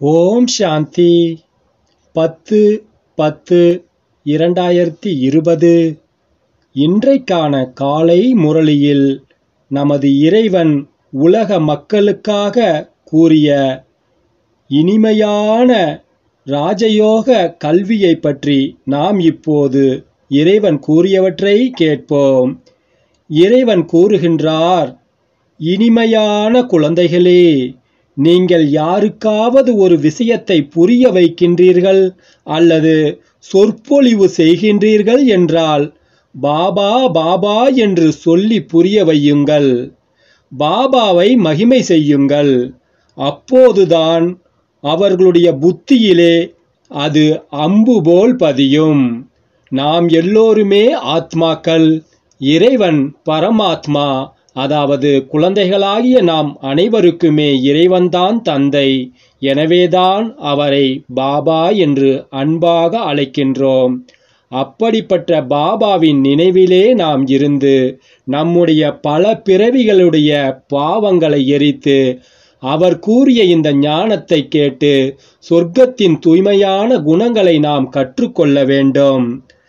ஓம் சாந்தி பத்து பத்து இரண்டாயிரத்தி இருபது இன்றைக்கான காலை முரளியில் நமது இறைவன் உலக மக்களுக்காக கூறிய இனிமையான ராஜயோக கல்வியை பற்றி நாம் இப்போது இறைவன் கூறியவற்றை கேட்போம் இறைவன் கூறுகின்றார் இனிமையான குழந்தைகளே நீங்கள் யாருக்காவது ஒரு விஷயத்தை புரிய வைக்கின்றீர்கள் அல்லது சொற்பொழிவு செய்கின்றீர்கள் என்றால் பாபா பாபா என்று சொல்லி புரிய வையுங்கள் பாபாவை மகிமை செய்யுங்கள் அப்போதுதான் அவர்களுடைய புத்தியிலே அது அம்பு போல் பதியும் நாம் எல்லோருமே ஆத்மாக்கள் இறைவன் பரமாத்மா அதாவது குழந்தைகளாகிய நாம் அனைவருக்குமே இறைவன்தான் தந்தை எனவேதான் அவரை பாபா என்று அன்பாக அழைக்கின்றோம் அப்படிப்பட்ட பாபாவின் நினைவிலே நாம் இருந்து நம்முடைய பல பிறவிகளுடைய பாவங்களை எரித்து அவர் கூறிய இந்த ஞானத்தை கேட்டு சொர்க்கத்தின் தூய்மையான குணங்களை நாம் கற்றுக்கொள்ள வேண்டும்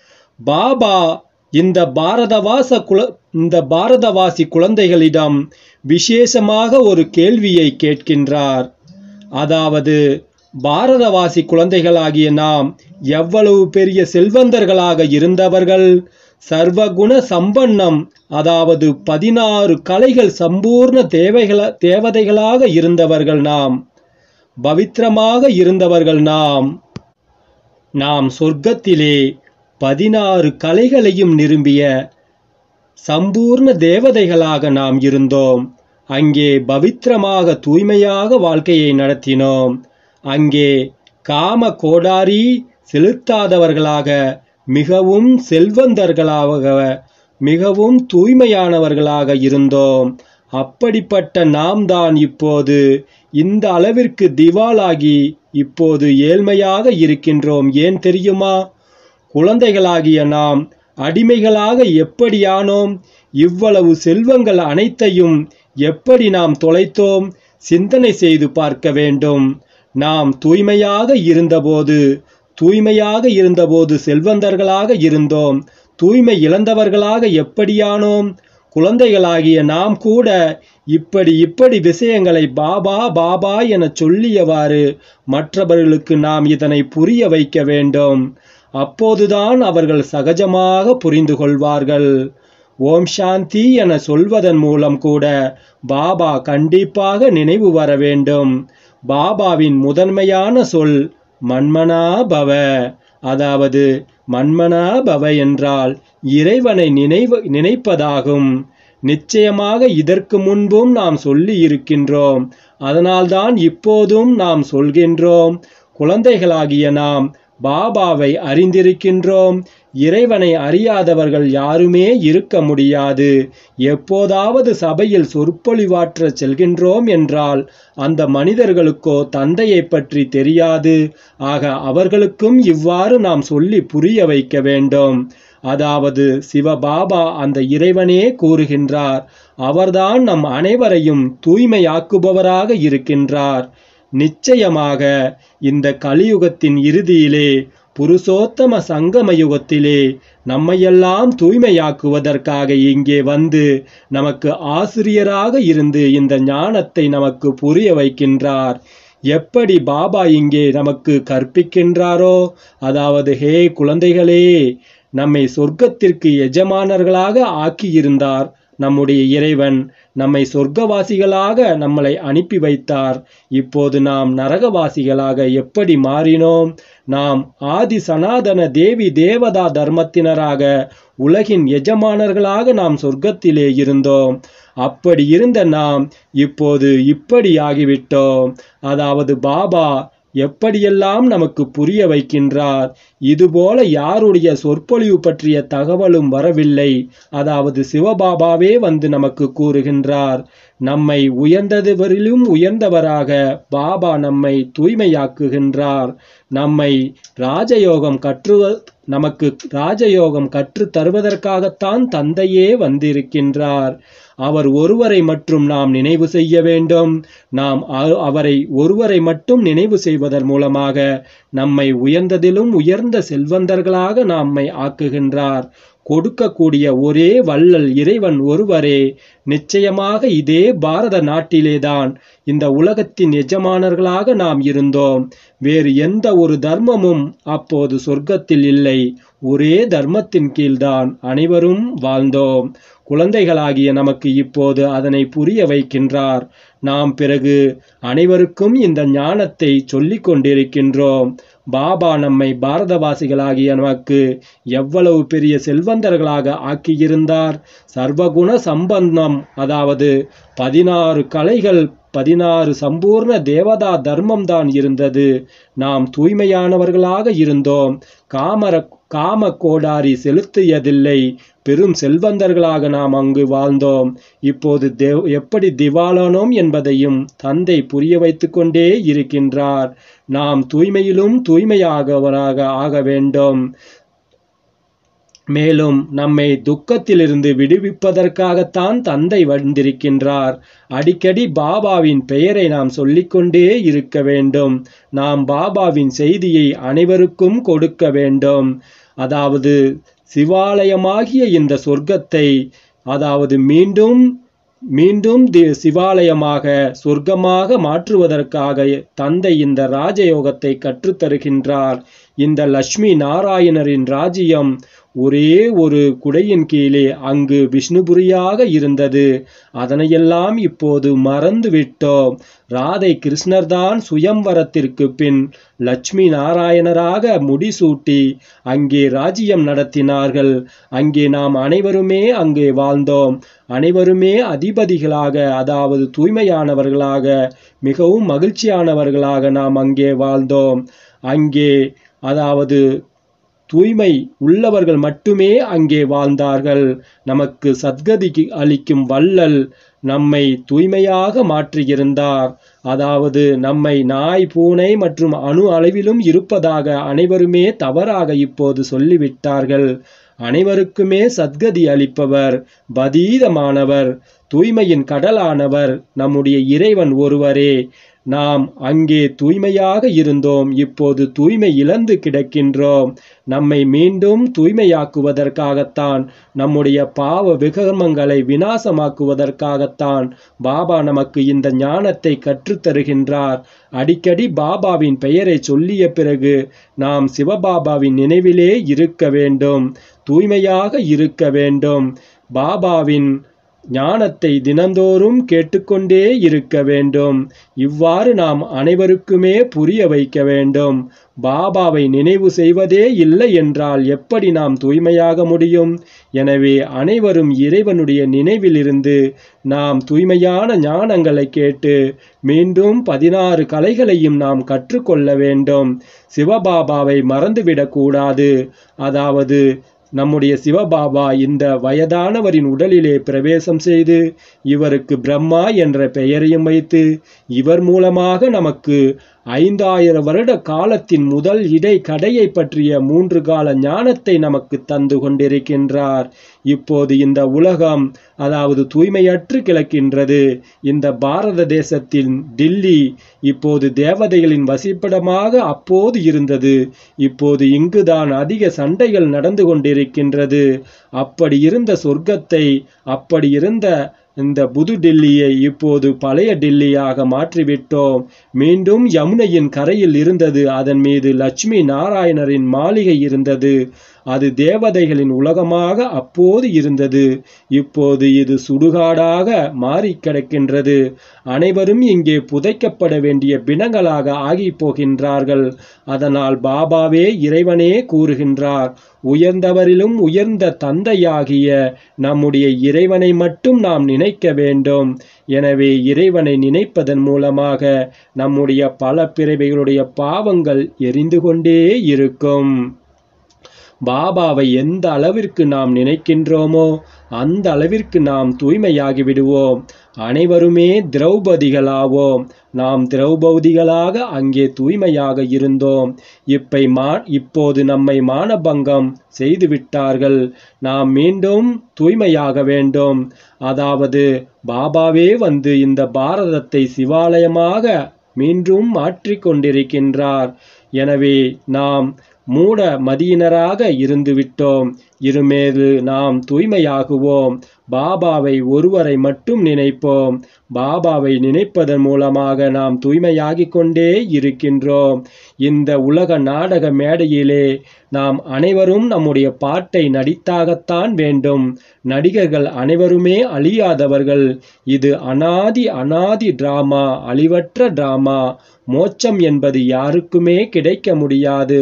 பாபா இந்த பாரதவாச குல இந்த பாரதவாசி குழந்தைகளிடம் விசேஷமாக ஒரு கேள்வியை கேட்கின்றார் அதாவது பாரதவாசி குழந்தைகளாகிய நாம் எவ்வளவு பெரிய செல்வந்தர்களாக இருந்தவர்கள் சர்வகுண சம்பன்னம் அதாவது பதினாறு கலைகள் சம்பூர்ண தேவைகள தேவதைகளாக இருந்தவர்கள் நாம் பவித்திரமாக இருந்தவர்கள் நாம் நாம் சொர்க்கத்திலே பதினாறு கலைகளையும் நிரும்பிய சம்பூர்ண தேவதைகளாக நாம் இருந்தோம் அங்கே பவித்திரமாக தூய்மையாக வாழ்க்கையை நடத்தினோம் அங்கே காம கோடாரி செலுத்தாதவர்களாக மிகவும் செல்வந்தர்களாக மிகவும் தூய்மையானவர்களாக இருந்தோம் அப்படிப்பட்ட நாம் தான் இப்போது இந்த அளவிற்கு திவாலாகி இப்போது ஏழ்மையாக இருக்கின்றோம் ஏன் தெரியுமா குழந்தைகளாகிய நாம் அடிமைகளாக எப்படியானோம் இவ்வளவு செல்வங்கள் அனைத்தையும் எப்படி நாம் தொலைத்தோம் சிந்தனை செய்து பார்க்க வேண்டும் நாம் தூய்மையாக இருந்தபோது தூய்மையாக இருந்தபோது செல்வந்தர்களாக இருந்தோம் தூய்மை இழந்தவர்களாக எப்படியானோம் குழந்தைகளாகிய நாம் கூட இப்படி இப்படி விஷயங்களை பாபா பாபா என சொல்லியவாறு மற்றவர்களுக்கு நாம் இதனை புரிய வைக்க வேண்டும் அப்போதுதான் அவர்கள் சகஜமாக புரிந்து கொள்வார்கள் ஓம் சாந்தி என சொல்வதன் மூலம் கூட பாபா கண்டிப்பாக நினைவு வர வேண்டும் பாபாவின் முதன்மையான சொல் மன்மனா பவ அதாவது மன்மனா பவ என்றால் இறைவனை நினைவு நினைப்பதாகும் நிச்சயமாக இதற்கு முன்பும் நாம் சொல்லி இருக்கின்றோம் அதனால்தான் இப்போதும் நாம் சொல்கின்றோம் குழந்தைகளாகிய நாம் பாபாவை அறிந்திருக்கின்றோம் இறைவனை அறியாதவர்கள் யாருமே இருக்க முடியாது எப்போதாவது சபையில் சொற்பொழிவாற்ற செல்கின்றோம் என்றால் அந்த மனிதர்களுக்கோ தந்தையை பற்றி தெரியாது ஆக அவர்களுக்கும் இவ்வாறு நாம் சொல்லி புரிய வைக்க வேண்டும் அதாவது சிவபாபா அந்த இறைவனே கூறுகின்றார் அவர்தான் நம் அனைவரையும் தூய்மையாக்குபவராக இருக்கின்றார் நிச்சயமாக இந்த கலியுகத்தின் இறுதியிலே புருஷோத்தம சங்கம யுகத்திலே நம்மையெல்லாம் தூய்மையாக்குவதற்காக இங்கே வந்து நமக்கு ஆசிரியராக இருந்து இந்த ஞானத்தை நமக்கு புரிய வைக்கின்றார் எப்படி பாபா இங்கே நமக்கு கற்பிக்கின்றாரோ அதாவது ஹே குழந்தைகளே நம்மை சொர்க்கத்திற்கு எஜமானர்களாக ஆக்கியிருந்தார் நம்முடைய இறைவன் நம்மை சொர்க்கவாசிகளாக நம்மளை அனுப்பி வைத்தார் இப்போது நாம் நரகவாசிகளாக எப்படி மாறினோம் நாம் ஆதி சனாதன தேவி தேவதா தர்மத்தினராக உலகின் எஜமானர்களாக நாம் சொர்க்கத்திலே இருந்தோம் அப்படி இருந்த நாம் இப்போது இப்படி ஆகிவிட்டோம் அதாவது பாபா எப்படியெல்லாம் நமக்கு புரிய வைக்கின்றார் இதுபோல யாருடைய சொற்பொழிவு பற்றிய தகவலும் வரவில்லை அதாவது சிவபாபாவே வந்து நமக்கு கூறுகின்றார் நம்மை உயர்ந்ததுவரிலும் உயர்ந்தவராக பாபா நம்மை தூய்மையாக்குகின்றார் நம்மை ராஜயோகம் கற்றுவ நமக்கு ராஜயோகம் கற்று தருவதற்காகத்தான் தந்தையே வந்திருக்கின்றார் அவர் ஒருவரை மட்டும் நாம் நினைவு செய்ய வேண்டும் நாம் அ- அவரை ஒருவரை மட்டும் நினைவு செய்வதன் மூலமாக நம்மை உயர்ந்ததிலும் உயர்ந்த செல்வந்தர்களாக நம்மை ஆக்குகின்றார் கொடுக்கக்கூடிய ஒரே வள்ளல் இறைவன் ஒருவரே நிச்சயமாக இதே பாரத நாட்டிலேதான் இந்த உலகத்தின் எஜமானர்களாக நாம் இருந்தோம் வேறு எந்த ஒரு தர்மமும் அப்போது சொர்க்கத்தில் இல்லை ஒரே தர்மத்தின் கீழ்தான் அனைவரும் வாழ்ந்தோம் குழந்தைகளாகிய நமக்கு இப்போது அதனை புரிய வைக்கின்றார் நாம் பிறகு அனைவருக்கும் இந்த ஞானத்தை சொல்லிக் கொண்டிருக்கின்றோம் பாபா நம்மை பாரதவாசிகளாகிய நமக்கு எவ்வளவு பெரிய செல்வந்தர்களாக ஆக்கியிருந்தார் சர்வகுண சம்பந்தம் அதாவது பதினாறு கலைகள் பதினாறு சம்பூர்ண தேவதா தர்மம் தான் இருந்தது நாம் தூய்மையானவர்களாக இருந்தோம் காமர காம கோடாரி செலுத்தியதில்லை பெரும் செல்வந்தர்களாக நாம் அங்கு வாழ்ந்தோம் இப்போது தேவ் எப்படி திவாலானோம் என்பதையும் தந்தை புரிய வைத்துக் கொண்டே இருக்கின்றார் நாம் தூய்மையிலும் தூய்மையாகவராக ஆக வேண்டும் மேலும் நம்மை துக்கத்திலிருந்து விடுவிப்பதற்காகத்தான் தந்தை வந்திருக்கின்றார் அடிக்கடி பாபாவின் பெயரை நாம் சொல்லிக்கொண்டே இருக்க வேண்டும் நாம் பாபாவின் செய்தியை அனைவருக்கும் கொடுக்க வேண்டும் அதாவது சிவாலயமாகிய இந்த சொர்க்கத்தை அதாவது மீண்டும் மீண்டும் தி சிவாலயமாக சொர்க்கமாக மாற்றுவதற்காக தந்தை இந்த ராஜயோகத்தை கற்றுத்தருகின்றார் இந்த லட்சுமி நாராயணரின் ராஜ்யம் ஒரே ஒரு குடையின் கீழே அங்கு விஷ்ணுபுரியாக இருந்தது அதனையெல்லாம் இப்போது மறந்து விட்டோம் ராதை கிருஷ்ணர்தான் சுயம்வரத்திற்கு பின் லட்சுமி நாராயணராக முடிசூட்டி அங்கே ராஜ்யம் நடத்தினார்கள் அங்கே நாம் அனைவருமே அங்கே வாழ்ந்தோம் அனைவருமே அதிபதிகளாக அதாவது தூய்மையானவர்களாக மிகவும் மகிழ்ச்சியானவர்களாக நாம் அங்கே வாழ்ந்தோம் அங்கே அதாவது தூய்மை உள்ளவர்கள் மட்டுமே அங்கே வாழ்ந்தார்கள் நமக்கு சத்கதி அளிக்கும் வள்ளல் நம்மை தூய்மையாக மாற்றியிருந்தார் அதாவது நம்மை நாய் பூனை மற்றும் அணு அளவிலும் இருப்பதாக அனைவருமே தவறாக இப்போது சொல்லிவிட்டார்கள் அனைவருக்குமே சத்கதி அளிப்பவர் பதீதமானவர் தூய்மையின் கடலானவர் நம்முடைய இறைவன் ஒருவரே நாம் அங்கே தூய்மையாக இருந்தோம் இப்போது தூய்மை இழந்து கிடக்கின்றோம் நம்மை மீண்டும் தூய்மையாக்குவதற்காகத்தான் நம்முடைய பாவ விகர்மங்களை வினாசமாக்குவதற்காகத்தான் பாபா நமக்கு இந்த ஞானத்தை கற்றுத்தருகின்றார் அடிக்கடி பாபாவின் பெயரை சொல்லிய பிறகு நாம் சிவபாபாவின் நினைவிலே இருக்க வேண்டும் தூய்மையாக இருக்க வேண்டும் பாபாவின் ஞானத்தை தினந்தோறும் கேட்டுக்கொண்டே இருக்க வேண்டும் இவ்வாறு நாம் அனைவருக்குமே புரிய வைக்க வேண்டும் பாபாவை நினைவு செய்வதே இல்லை என்றால் எப்படி நாம் தூய்மையாக முடியும் எனவே அனைவரும் இறைவனுடைய நினைவிலிருந்து நாம் தூய்மையான ஞானங்களை கேட்டு மீண்டும் பதினாறு கலைகளையும் நாம் கற்றுக்கொள்ள வேண்டும் சிவபாபாவை மறந்துவிடக்கூடாது அதாவது நம்முடைய சிவபாபா இந்த வயதானவரின் உடலிலே பிரவேசம் செய்து இவருக்கு பிரம்மா என்ற பெயரையும் வைத்து இவர் மூலமாக நமக்கு ஐந்தாயிரம் வருட காலத்தின் முதல் இடை கடையை பற்றிய மூன்று கால ஞானத்தை நமக்கு தந்து கொண்டிருக்கின்றார் இப்போது இந்த உலகம் அதாவது தூய்மையற்று கிடக்கின்றது இந்த பாரத தேசத்தின் டில்லி இப்போது தேவதைகளின் வசிப்பிடமாக அப்போது இருந்தது இப்போது இங்குதான் அதிக சண்டைகள் நடந்து கொண்டிருக்கின்றது அப்படி இருந்த சொர்க்கத்தை அப்படி இருந்த இந்த புது டில்லியை இப்போது பழைய டில்லியாக மாற்றிவிட்டோம் மீண்டும் யமுனையின் கரையில் இருந்தது அதன் மீது லட்சுமி நாராயணரின் மாளிகை இருந்தது அது தேவதைகளின் உலகமாக அப்போது இருந்தது இப்போது இது சுடுகாடாக மாறி கிடக்கின்றது அனைவரும் இங்கே புதைக்கப்பட வேண்டிய பிணங்களாக ஆகி போகின்றார்கள் அதனால் பாபாவே இறைவனே கூறுகின்றார் உயர்ந்தவரிலும் உயர்ந்த தந்தையாகிய நம்முடைய இறைவனை மட்டும் நாம் நினைக்க வேண்டும் எனவே இறைவனை நினைப்பதன் மூலமாக நம்முடைய பல பிறவைகளுடைய பாவங்கள் எரிந்து கொண்டே இருக்கும் பாபாவை எந்த அளவிற்கு நாம் நினைக்கின்றோமோ அந்த அளவிற்கு நாம் தூய்மையாகி விடுவோம் அனைவருமே திரௌபதிகளாவோம் நாம் திரௌபதிகளாக அங்கே தூய்மையாக இருந்தோம் இப்பை மா இப்போது நம்மை மானபங்கம் செய்து விட்டார்கள் நாம் மீண்டும் தூய்மையாக வேண்டும் அதாவது பாபாவே வந்து இந்த பாரதத்தை சிவாலயமாக மீண்டும் மாற்றிக் கொண்டிருக்கின்றார் எனவே நாம் மூட மதியினராக இருந்துவிட்டோம் இருமேது நாம் தூய்மையாகுவோம் பாபாவை ஒருவரை மட்டும் நினைப்போம் பாபாவை நினைப்பதன் மூலமாக நாம் தூய்மையாகிக் கொண்டே இருக்கின்றோம் இந்த உலக நாடக மேடையிலே நாம் அனைவரும் நம்முடைய பாட்டை நடித்தாகத்தான் வேண்டும் நடிகர்கள் அனைவருமே அழியாதவர்கள் இது அனாதி அனாதி டிராமா அழிவற்ற டிராமா மோட்சம் என்பது யாருக்குமே கிடைக்க முடியாது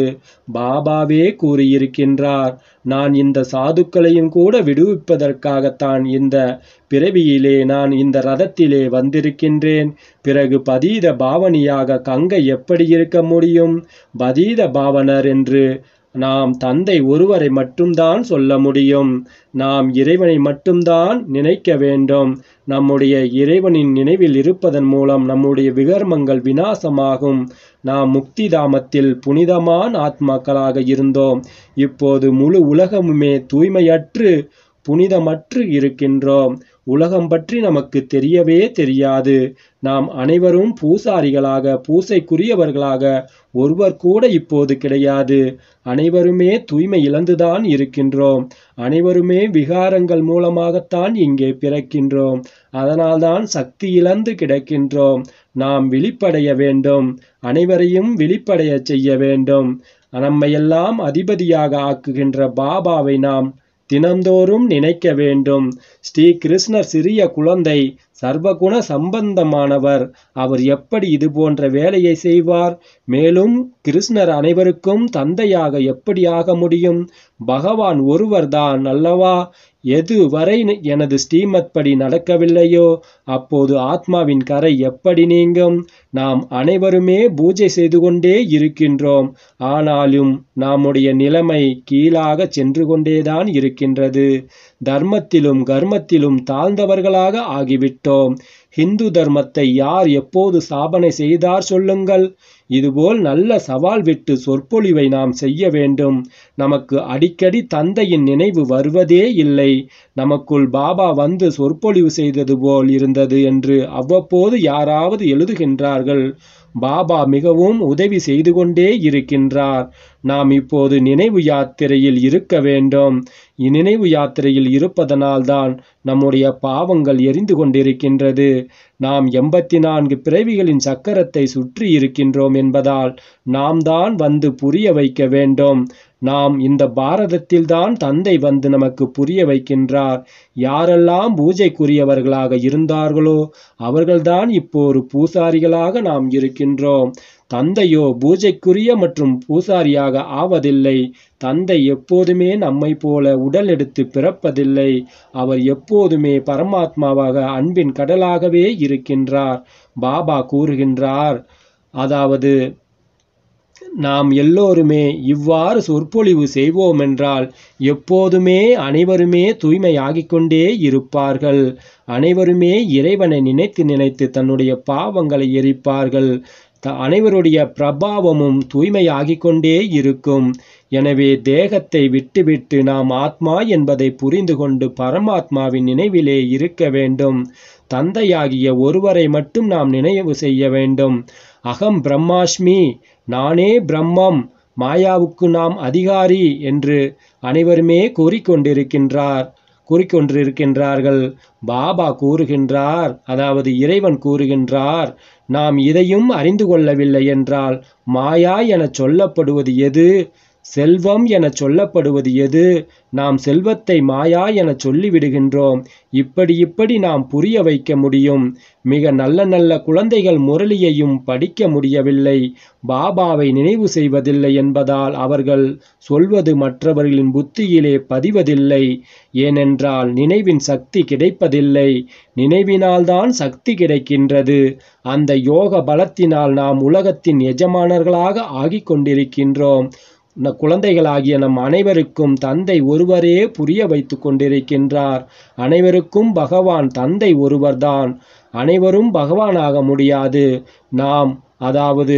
பாபாவே கூறியிருக்கின்றார் நான் இந்த சாதுக்களையும் கூட விடுவிப்பதற்காகத்தான் இந்த பிறவியிலே நான் இந்த ரதத்திலே வந்திருக்கின்றேன் பிறகு பதீத பாவனியாக கங்கை எப்படி இருக்க முடியும் பதீத பாவனர் என்று நாம் தந்தை ஒருவரை மட்டும்தான் சொல்ல முடியும் நாம் இறைவனை மட்டும்தான் நினைக்க வேண்டும் நம்முடைய இறைவனின் நினைவில் இருப்பதன் மூலம் நம்முடைய விகர்மங்கள் வினாசமாகும் நாம் முக்தி தாமத்தில் புனிதமான ஆத்மாக்களாக இருந்தோம் இப்போது முழு உலகமுமே தூய்மையற்று புனிதமற்று இருக்கின்றோம் உலகம் பற்றி நமக்கு தெரியவே தெரியாது நாம் அனைவரும் பூசாரிகளாக பூசைக்குரியவர்களாக ஒருவர் கூட இப்போது கிடையாது அனைவருமே தூய்மை இழந்துதான் இருக்கின்றோம் அனைவருமே விகாரங்கள் மூலமாகத்தான் இங்கே பிறக்கின்றோம் அதனால்தான் சக்தி இழந்து கிடக்கின்றோம் நாம் விழிப்படைய வேண்டும் அனைவரையும் விழிப்படைய செய்ய வேண்டும் நம்மையெல்லாம் அதிபதியாக ஆக்குகின்ற பாபாவை நாம் தினந்தோறும் நினைக்க வேண்டும் ஸ்ரீ கிருஷ்ணர் சிறிய குழந்தை சர்வகுண சம்பந்தமானவர் அவர் எப்படி இது போன்ற வேலையை செய்வார் மேலும் கிருஷ்ணர் அனைவருக்கும் தந்தையாக எப்படி ஆக முடியும் பகவான் ஒருவர்தான் அல்லவா எது வரை எனது ஸ்ரீமத் படி நடக்கவில்லையோ அப்போது ஆத்மாவின் கரை எப்படி நீங்கும் நாம் அனைவருமே பூஜை செய்து கொண்டே இருக்கின்றோம் ஆனாலும் நம்முடைய நிலைமை கீழாக சென்று கொண்டேதான் இருக்கின்றது தர்மத்திலும் கர்மத்திலும் தாழ்ந்தவர்களாக ஆகிவிட்டோம் ஹிந்து தர்மத்தை யார் எப்போது சாபனை செய்தார் சொல்லுங்கள் இதுபோல் நல்ல சவால் விட்டு சொற்பொழிவை நாம் செய்ய வேண்டும் நமக்கு அடிக்கடி தந்தையின் நினைவு வருவதே இல்லை நமக்குள் பாபா வந்து சொற்பொழிவு செய்தது போல் இருந்தது என்று அவ்வப்போது யாராவது எழுதுகின்றார்கள் பாபா மிகவும் உதவி செய்து கொண்டே இருக்கின்றார் நாம் இப்போது நினைவு யாத்திரையில் இருக்க வேண்டும் இந்நினைவு யாத்திரையில் இருப்பதனால்தான் நம்முடைய பாவங்கள் எரிந்து கொண்டிருக்கின்றது நாம் எண்பத்தி நான்கு பிறவிகளின் சக்கரத்தை சுற்றி இருக்கின்றோம் என்பதால் நாம் தான் வந்து புரிய வைக்க வேண்டும் நாம் இந்த பாரதத்தில்தான் தந்தை வந்து நமக்கு புரிய வைக்கின்றார் யாரெல்லாம் பூஜைக்குரியவர்களாக இருந்தார்களோ அவர்கள்தான் இப்போது பூசாரிகளாக நாம் இருக்கின்றோம் தந்தையோ பூஜைக்குரிய மற்றும் பூசாரியாக ஆவதில்லை தந்தை எப்போதுமே நம்மை போல உடல் எடுத்து பிறப்பதில்லை அவர் எப்போதுமே பரமாத்மாவாக அன்பின் கடலாகவே இருக்கின்றார் பாபா கூறுகின்றார் அதாவது நாம் எல்லோருமே இவ்வாறு சொற்பொழிவு செய்வோம் என்றால் எப்போதுமே அனைவருமே தூய்மையாகிக் கொண்டே இருப்பார்கள் அனைவருமே இறைவனை நினைத்து நினைத்து தன்னுடைய பாவங்களை எரிப்பார்கள் த- அனைவருடைய பிரபாவமும் தூய்மையாகிக் கொண்டே இருக்கும் எனவே தேகத்தை விட்டுவிட்டு நாம் ஆத்மா என்பதை புரிந்து கொண்டு பரமாத்மாவின் நினைவிலே இருக்க வேண்டும் தந்தையாகிய ஒருவரை மட்டும் நாம் நினைவு செய்ய வேண்டும் அகம் பிரம்மாஸ்மி நானே பிரம்மம் மாயாவுக்கு நாம் அதிகாரி என்று அனைவருமே கூறிக்கொண்டிருக்கின்றார் கூறிக்கொண்டிருக்கின்றார்கள் பாபா கூறுகின்றார் அதாவது இறைவன் கூறுகின்றார் நாம் இதையும் அறிந்து கொள்ளவில்லை என்றால் மாயா என சொல்லப்படுவது எது செல்வம் என சொல்லப்படுவது எது நாம் செல்வத்தை மாயா என சொல்லிவிடுகின்றோம் இப்படி இப்படி நாம் புரிய வைக்க முடியும் மிக நல்ல நல்ல குழந்தைகள் முரளியையும் படிக்க முடியவில்லை பாபாவை நினைவு செய்வதில்லை என்பதால் அவர்கள் சொல்வது மற்றவர்களின் புத்தியிலே பதிவதில்லை ஏனென்றால் நினைவின் சக்தி கிடைப்பதில்லை நினைவினால்தான் சக்தி கிடைக்கின்றது அந்த யோக பலத்தினால் நாம் உலகத்தின் எஜமானர்களாக ஆகிக் கொண்டிருக்கின்றோம் ந- குழந்தைகளாகிய நம் அனைவருக்கும் தந்தை ஒருவரே புரிய வைத்து கொண்டிருக்கின்றார் அனைவருக்கும் பகவான் தந்தை ஒருவர்தான் அனைவரும் பகவானாக முடியாது நாம் அதாவது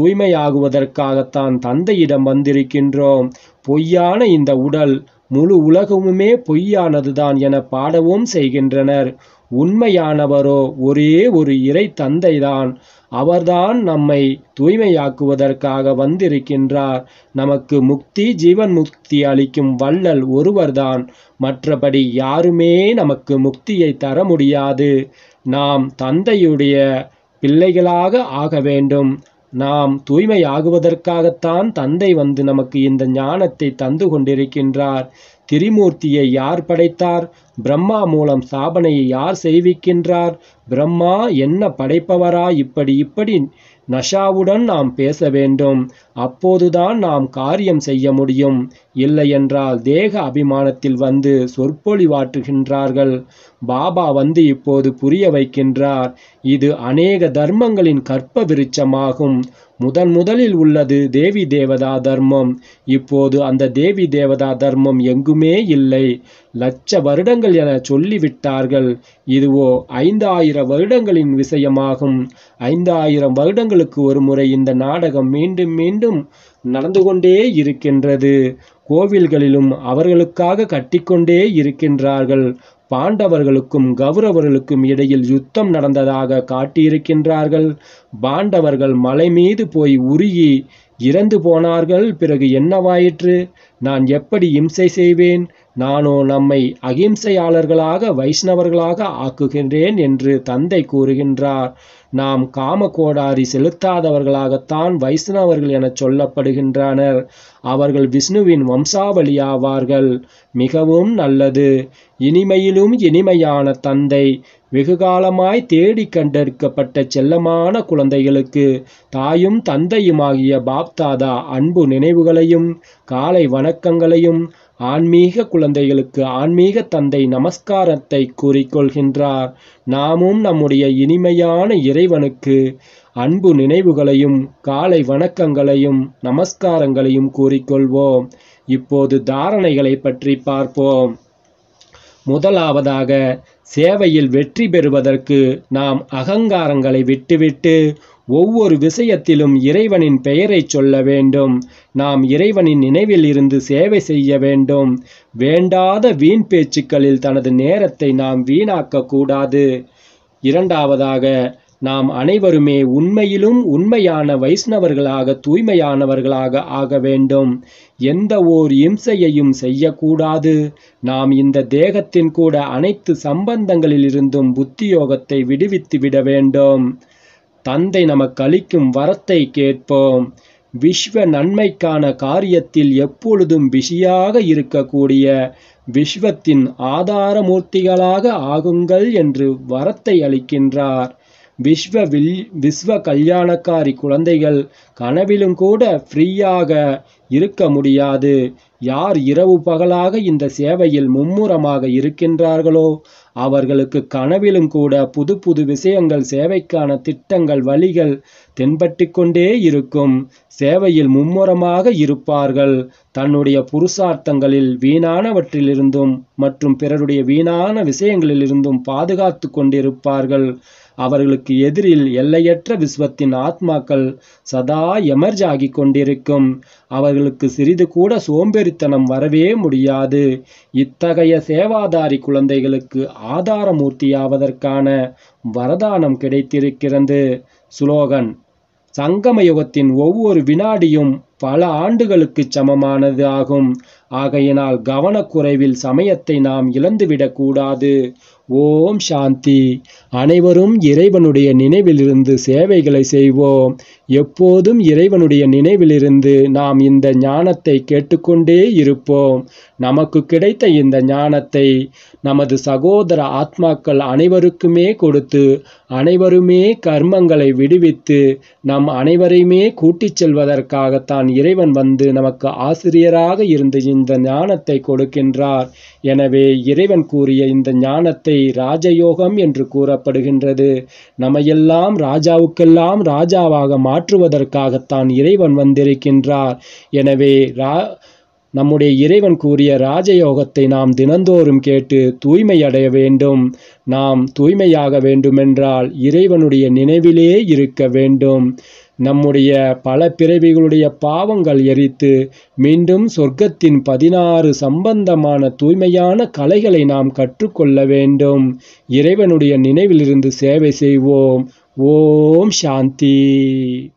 தூய்மையாகுவதற்காகத்தான் தந்தையிடம் வந்திருக்கின்றோம் பொய்யான இந்த உடல் முழு உலகமுமே பொய்யானதுதான் என பாடவும் செய்கின்றனர் உண்மையானவரோ ஒரே ஒரு இறை தந்தைதான் அவர்தான் நம்மை தூய்மையாக்குவதற்காக வந்திருக்கின்றார் நமக்கு முக்தி ஜீவன் முக்தி அளிக்கும் வள்ளல் ஒருவர்தான் மற்றபடி யாருமே நமக்கு முக்தியை தர முடியாது நாம் தந்தையுடைய பிள்ளைகளாக ஆக வேண்டும் நாம் தூய்மையாகுவதற்காகத்தான் தந்தை வந்து நமக்கு இந்த ஞானத்தை தந்து கொண்டிருக்கின்றார் திரிமூர்த்தியை யார் படைத்தார் பிரம்மா மூலம் ஸ்தாபனையை யார் செய்விக்கின்றார் பிரம்மா என்ன படைப்பவரா இப்படி இப்படி நஷாவுடன் நாம் பேச வேண்டும் அப்போதுதான் நாம் காரியம் செய்ய முடியும் இல்லையென்றால் தேக அபிமானத்தில் வந்து சொற்பொழிவாற்றுகின்றார்கள் பாபா வந்து இப்போது புரிய வைக்கின்றார் இது அநேக தர்மங்களின் கற்ப விருட்சமாகும் முதன் முதலில் உள்ளது தேவி தேவதா தர்மம் இப்போது அந்த தேவி தேவதா தர்மம் எங்குமே இல்லை லட்ச வருடங்கள் என சொல்லிவிட்டார்கள் இதுவோ ஐந்தாயிரம் வருடங்களின் விஷயமாகும் ஐந்தாயிரம் வருடங்களுக்கு ஒரு முறை இந்த நாடகம் மீண்டும் மீண்டும் நடந்து கொண்டே இருக்கின்றது கோவில்களிலும் அவர்களுக்காக கட்டிக்கொண்டே இருக்கின்றார்கள் பாண்டவர்களுக்கும் கௌரவர்களுக்கும் இடையில் யுத்தம் நடந்ததாக காட்டியிருக்கின்றார்கள் பாண்டவர்கள் மலை மீது போய் உருகி இறந்து போனார்கள் பிறகு என்னவாயிற்று நான் எப்படி இம்சை செய்வேன் நானோ நம்மை அகிம்சையாளர்களாக வைஷ்ணவர்களாக ஆக்குகின்றேன் என்று தந்தை கூறுகின்றார் நாம் காம கோடாரி செலுத்தாதவர்களாகத்தான் வைஷ்ணவர்கள் என சொல்லப்படுகின்றனர் அவர்கள் விஷ்ணுவின் வம்சாவளியாவார்கள் மிகவும் நல்லது இனிமையிலும் இனிமையான தந்தை வெகுகாலமாய் தேடி கண்டெடுக்கப்பட்ட செல்லமான குழந்தைகளுக்கு தாயும் தந்தையுமாகிய பாப்தாதா அன்பு நினைவுகளையும் காலை வணக்கங்களையும் ஆன்மீக குழந்தைகளுக்கு ஆன்மீக தந்தை நமஸ்காரத்தை கூறிக்கொள்கின்றார் நாமும் நம்முடைய இனிமையான இறைவனுக்கு அன்பு நினைவுகளையும் காலை வணக்கங்களையும் நமஸ்காரங்களையும் கூறிக்கொள்வோம் இப்போது தாரணைகளை பற்றி பார்ப்போம் முதலாவதாக சேவையில் வெற்றி பெறுவதற்கு நாம் அகங்காரங்களை விட்டுவிட்டு ஒவ்வொரு விஷயத்திலும் இறைவனின் பெயரை சொல்ல வேண்டும் நாம் இறைவனின் நினைவில் இருந்து சேவை செய்ய வேண்டும் வேண்டாத வீண் பேச்சுக்களில் தனது நேரத்தை நாம் வீணாக்க கூடாது இரண்டாவதாக நாம் அனைவருமே உண்மையிலும் உண்மையான வைஷ்ணவர்களாக தூய்மையானவர்களாக ஆக வேண்டும் எந்த ஓர் இம்சையையும் செய்யக்கூடாது நாம் இந்த தேகத்தின் கூட அனைத்து சம்பந்தங்களிலிருந்தும் புத்தியோகத்தை விடுவித்து விட வேண்டும் தந்தை நமக்கு அளிக்கும் வரத்தை கேட்போம் விஸ்வ நன்மைக்கான காரியத்தில் எப்பொழுதும் பிஸியாக இருக்கக்கூடிய விஸ்வத்தின் ஆதாரமூர்த்திகளாக ஆகுங்கள் என்று வரத்தை அளிக்கின்றார் விஸ்வ வில் விஸ்வ கல்யாணக்காரி குழந்தைகள் கனவிலும் கூட ஃப்ரீயாக இருக்க முடியாது யார் இரவு பகலாக இந்த சேவையில் மும்முரமாக இருக்கின்றார்களோ அவர்களுக்கு கனவிலும் கூட புது புது விஷயங்கள் சேவைக்கான திட்டங்கள் வழிகள் தென்பட்டு கொண்டே இருக்கும் சேவையில் மும்முரமாக இருப்பார்கள் தன்னுடைய புருஷார்த்தங்களில் வீணானவற்றிலிருந்தும் மற்றும் பிறருடைய வீணான விஷயங்களிலிருந்தும் பாதுகாத்து கொண்டிருப்பார்கள் அவர்களுக்கு எதிரில் எல்லையற்ற விஸ்வத்தின் ஆத்மாக்கள் சதா எமர்ஜ் ஆகிக் கொண்டிருக்கும் அவர்களுக்கு சிறிது கூட சோம்பேறித்தனம் வரவே முடியாது இத்தகைய சேவாதாரி குழந்தைகளுக்கு ஆதாரமூர்த்தியாவதற்கான வரதானம் கிடைத்திருக்கிறது சுலோகன் சங்கம யுகத்தின் ஒவ்வொரு வினாடியும் பல ஆண்டுகளுக்கு சமமானது ஆகும் ஆகையினால் கவனக்குறைவில் சமயத்தை நாம் இழந்துவிடக் கூடாது ஓம் சாந்தி அனைவரும் இறைவனுடைய நினைவிலிருந்து சேவைகளை செய்வோம் எப்போதும் இறைவனுடைய நினைவிலிருந்து நாம் இந்த ஞானத்தை கேட்டுக்கொண்டே இருப்போம் நமக்கு கிடைத்த இந்த ஞானத்தை நமது சகோதர ஆத்மாக்கள் அனைவருக்குமே கொடுத்து அனைவருமே கர்மங்களை விடுவித்து நம் அனைவரையுமே கூட்டிச் செல்வதற்காகத்தான் இறைவன் வந்து நமக்கு ஆசிரியராக இருந்து இந்த ஞானத்தை கொடுக்கின்றார் எனவே இறைவன் கூறிய இந்த ஞானத்தை இதை ராஜயோகம் என்று கூறப்படுகின்றது நம்மையெல்லாம் ராஜாவுக்கெல்லாம் ராஜாவாக மாற்றுவதற்காகத்தான் இறைவன் வந்திருக்கின்றார் எனவே ரா நம்முடைய இறைவன் கூறிய ராஜயோகத்தை நாம் தினந்தோறும் கேட்டு தூய்மை அடைய வேண்டும் நாம் தூய்மையாக வேண்டுமென்றால் இறைவனுடைய நினைவிலே இருக்க வேண்டும் நம்முடைய பல பிறவிகளுடைய பாவங்கள் எரித்து மீண்டும் சொர்க்கத்தின் பதினாறு சம்பந்தமான தூய்மையான கலைகளை நாம் கற்றுக்கொள்ள வேண்டும் இறைவனுடைய நினைவிலிருந்து சேவை செய்வோம் ஓம் சாந்தி